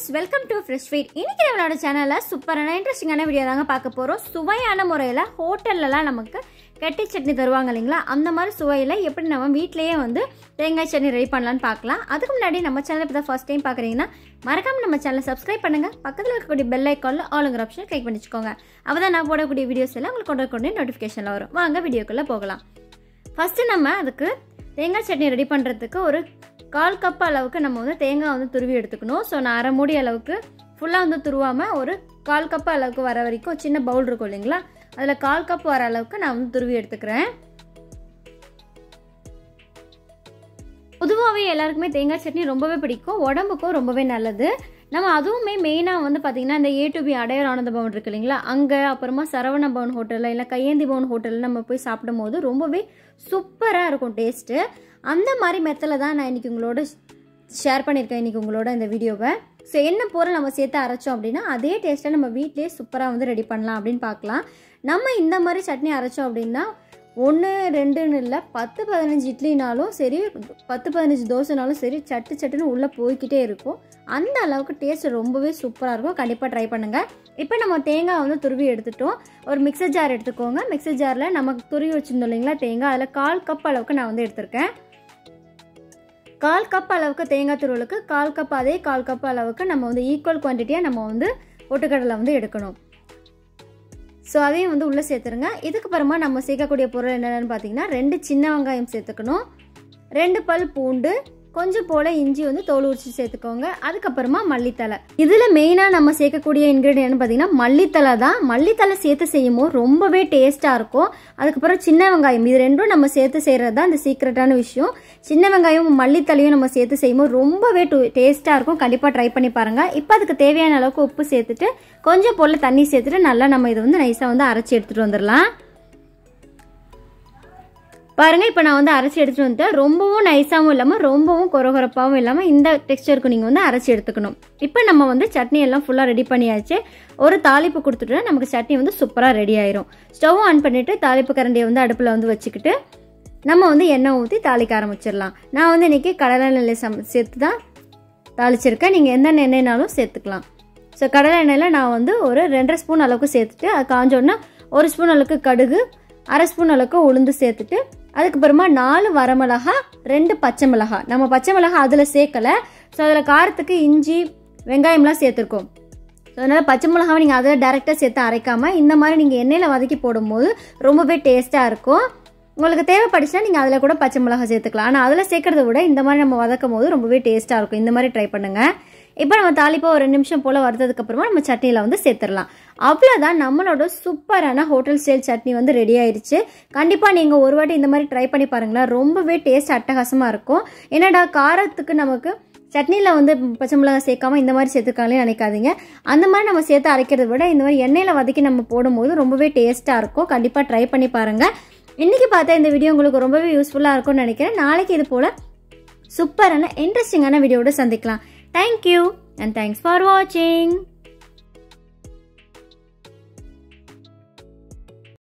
friends welcome to fresh feed இன்னைக்கு நம்மளோட சேனலில் சூப்பரான இன்ட்ரெஸ்டிங்கான வீடியோ தாங்க பார்க்க போகிறோம் சுவையான முறையில் ஹோட்டல்லலாம் நமக்கு கெட்டி சட்னி தருவாங்க இல்லைங்களா அந்த மாதிரி சுவையில் எப்படி நம்ம வீட்டிலேயே வந்து தேங்காய் சட்னி ரெடி பண்ணலான்னு பார்க்கலாம் அதுக்கு முன்னாடி நம்ம சேனல் இப்போ தான் ஃபஸ்ட் டைம் பார்க்குறீங்கன்னா மறக்காம நம்ம சேனலை சப்ஸ்கிரைப் பண்ணுங்கள் பக்கத்தில் இருக்கக்கூடிய பெல் ஐக்கானில் ஆளுங்கிற ஆப்ஷன் கிளிக் பண்ணி வச்சுக்கோங்க அப்போ தான் நான் போடக்கூடிய வீடியோஸ் எல்லாம் உங்களுக்கு கொண்டு கொண்டு நோட்டிஃபிகேஷனில் வரும் வாங்க வீடியோக்குள்ளே போகலாம் ஃபஸ்ட்டு நம்ம அதுக்கு தேங்காய் சட்னி ரெடி பண்ணுறதுக்கு ஒரு கால் கப் அளவுக்கு நம்ம வந்து தேங்காய் வந்து துருவி எடுத்துக்கணும் ஸோ நான் அரை மூடி அளவுக்கு ஃபுல்லாக வந்து துருவாமல் ஒரு கால் கப் அளவுக்கு வர வரைக்கும் சின்ன பவுல் இருக்கும் இல்லைங்களா அதில் கால் கப் வர அளவுக்கு நான் வந்து துருவி எடுத்துக்கிறேன் பொதுவாகவே எல்லாருக்குமே தேங்காய் சட்னி ரொம்பவே பிடிக்கும் உடம்புக்கும் ரொம்பவே நல்லது நம்ம அதுவுமே மெயினாக வந்து பார்த்திங்கன்னா இந்த ஏ டு பி அடையார் ஆனந்த பவன் இருக்கு இல்லைங்களா அங்கே அப்புறமா சரவண பவன் ஹோட்டலில் இல்லை கையேந்தி பவன் ஹோட்டலில் நம்ம போய் சாப்பிடும் போது ரொம்பவே சூப்பராக இருக்கும் டேஸ்ட்டு அந்த மாதிரி மெத்தடில் தான் நான் இன்றைக்கி உங்களோட ஷேர் பண்ணியிருக்கேன் இன்றைக்கி உங்களோட இந்த வீடியோவை ஸோ என்ன பொருள் நம்ம சேர்த்து அரைச்சோம் அப்படின்னா அதே டேஸ்ட்டை நம்ம வீட்டிலேயே சூப்பராக வந்து ரெடி பண்ணலாம் அப்படின்னு பார்க்கலாம் நம்ம இந்த மாதிரி சட்னி அரைச்சோம் அப்படின்னா ஒன்று ரெண்டுன்னு இல்லை பத்து பதினஞ்சு இட்லினாலும் சரி பத்து பதினஞ்சு தோசைனாலும் சரி சட்டு சட்டுன்னு உள்ளே போய்கிட்டே இருக்கும் அந்த அளவுக்கு டேஸ்ட் ரொம்பவே சூப்பராக இருக்கும் கண்டிப்பாக ட்ரை பண்ணுங்கள் இப்போ நம்ம தேங்காய் வந்து துருவி எடுத்துட்டோம் ஒரு மிக்சர் ஜார் எடுத்துக்கோங்க மிக்சர் ஜாரில் நமக்கு துருவி வச்சுருந்தோம் இல்லைங்களா தேங்காய் அதில் கால் கப் அளவுக்கு நான் வந்து எடுத்திருக்கேன் கால் கப் அளவுக்கு தேங்காய் துருவலுக்கு கால் கப் அதே கால் கப் அளவுக்கு நம்ம வந்து ஈக்குவல் குவான்டிட்டியாக நம்ம வந்து பொட்டுக்கடலை வந்து எடுக்கணும் ஸோ அதையும் வந்து உள்ளே சேர்த்துருங்க இதுக்கப்புறமா நம்ம சேர்க்கக்கூடிய பொருள் என்னென்னு பார்த்தீங்கன்னா ரெண்டு சின்ன வெங்காயம் சேர்த்துக்கணும் ரெண்டு பல் பூண்டு கொஞ்சம் போல் இஞ்சி வந்து தோல் உரிச்சு சேர்த்துக்கோங்க அதுக்கப்புறமா மல்லித்தலை இதில் மெயினாக நம்ம சேர்க்கக்கூடிய இன்க்ரீடியன்ட் பார்த்தீங்கன்னா மல்லித்தலை தான் மல்லித்தலை சேர்த்து செய்யும் போது ரொம்பவே டேஸ்ட்டாக இருக்கும் அதுக்கப்புறம் சின்ன வெங்காயம் இது ரெண்டும் நம்ம சேர்த்து செய்கிறது தான் இந்த சீக்ரெட்டான விஷயம் சின்ன வெங்காயம் மல்லித்தலையும் நம்ம சேர்த்து செய்யும்போது ரொம்பவே டேஸ்ட்டாக இருக்கும் கண்டிப்பாக ட்ரை பண்ணி பாருங்கள் இப்போ அதுக்கு தேவையான அளவுக்கு உப்பு சேர்த்துட்டு கொஞ்சம் போல் தண்ணி சேர்த்துட்டு நல்லா நம்ம இதை வந்து நைஸாக வந்து அரைச்சி எடுத்துகிட்டு வந்துடலாம் பாருங்கள் இப்போ நான் வந்து அரைச்சி எடுத்துகிட்டு வந்துட்டேன் ரொம்பவும் நைஸாகவும் இல்லாமல் ரொம்பவும் கொரகொரப்பாகவும் இல்லாமல் இந்த டெக்ஸ்டருக்கு நீங்கள் வந்து அரைச்சி எடுத்துக்கணும் இப்போ நம்ம வந்து சட்னி எல்லாம் ஃபுல்லாக ரெடி பண்ணியாச்சு ஒரு தாளிப்பு கொடுத்துட்டு நமக்கு சட்னி வந்து சூப்பராக ரெடி ஆயிரும் ஸ்டவ் ஆன் பண்ணிவிட்டு தாளிப்பு கரண்டியை வந்து அடுப்பில் வந்து வச்சுக்கிட்டு நம்ம வந்து எண்ணெய் ஊற்றி தாளிக்க ஆரம்பிச்சிடலாம் நான் வந்து இன்றைக்கி கடலை எண்ணெய் சம் சேர்த்து தான் தாளிச்சிருக்கேன் நீங்கள் எந்த எண்ணெய்னாலும் சேர்த்துக்கலாம் ஸோ கடலை எண்ணெயில் நான் வந்து ஒரு ரெண்டரை ஸ்பூன் அளவுக்கு சேர்த்துட்டு அது காஞ்சோன்னா ஒரு ஸ்பூன் அளவுக்கு கடுகு அரை ஸ்பூன் அளவுக்கு உளுந்து சேர்த்துட்டு அதுக்கப்புறமா நாலு வரமிளகா ரெண்டு பச்சை மிளகா நம்ம பச்சை மிளகா அதில் சேர்க்கலை ஸோ அதில் காரத்துக்கு இஞ்சி வெங்காயம்லாம் சேர்த்துருக்கோம் ஸோ அதனால் பச்சை மிளகாவை நீங்கள் அதில் டேரெக்டாக சேர்த்து அரைக்காமல் இந்த மாதிரி நீங்கள் எண்ணெயில் வதக்கி போடும்போது ரொம்பவே டேஸ்ட்டாக இருக்கும் உங்களுக்கு தேவைப்பட்டுச்சுன்னா நீங்கள் அதில் கூட பச்சை மிளகா சேர்த்துக்கலாம் ஆனால் அதில் சேர்க்கறத விட இந்த மாதிரி நம்ம வதக்கும் போது ரொம்பவே டேஸ்ட்டாக இருக்கும் இந்த மாதிரி ட்ரை பண்ணுங்கள் இப்போ நம்ம தாளிப்பா ஒரு ரெண்டு நிமிஷம் போல் வறுத்ததுக்கப்புறமா நம்ம சட்னியில் வந்து சேர்த்துடலாம் அவ்வளோதான் நம்மளோட சூப்பரான ஹோட்டல் ஸ்டைல் சட்னி வந்து ரெடி ஆயிடுச்சு கண்டிப்பாக நீங்கள் ஒரு வாட்டி இந்த மாதிரி ட்ரை பண்ணி பாருங்களேன் ரொம்பவே டேஸ்ட் அட்டகாசமாக இருக்கும் என்னடா காரத்துக்கு நமக்கு சட்னியில் வந்து பச்சை மிளகாய் சேர்க்காம இந்த மாதிரி சேர்த்துக்காங்களே நினைக்காதீங்க அந்த மாதிரி நம்ம சேர்த்து அரைக்கிறத விட இந்த மாதிரி எண்ணெயில் வதக்கி நம்ம போடும்போது ரொம்பவே டேஸ்ட்டாக இருக்கும் கண்டிப்பாக ட்ரை பண்ணி பாருங்கள் இன்றைக்கி பார்த்தா இந்த வீடியோ உங்களுக்கு ரொம்பவே யூஸ்ஃபுல்லாக இருக்கும்னு நினைக்கிறேன் நாளைக்கு இது போல் சூப்பரான இன்ட்ரெஸ்டிங்கான வீடியோவோட சந்திக்கலாம் தேங்க்யூ அண்ட் தேங்க்ஸ் ஃபார் வாட்சிங்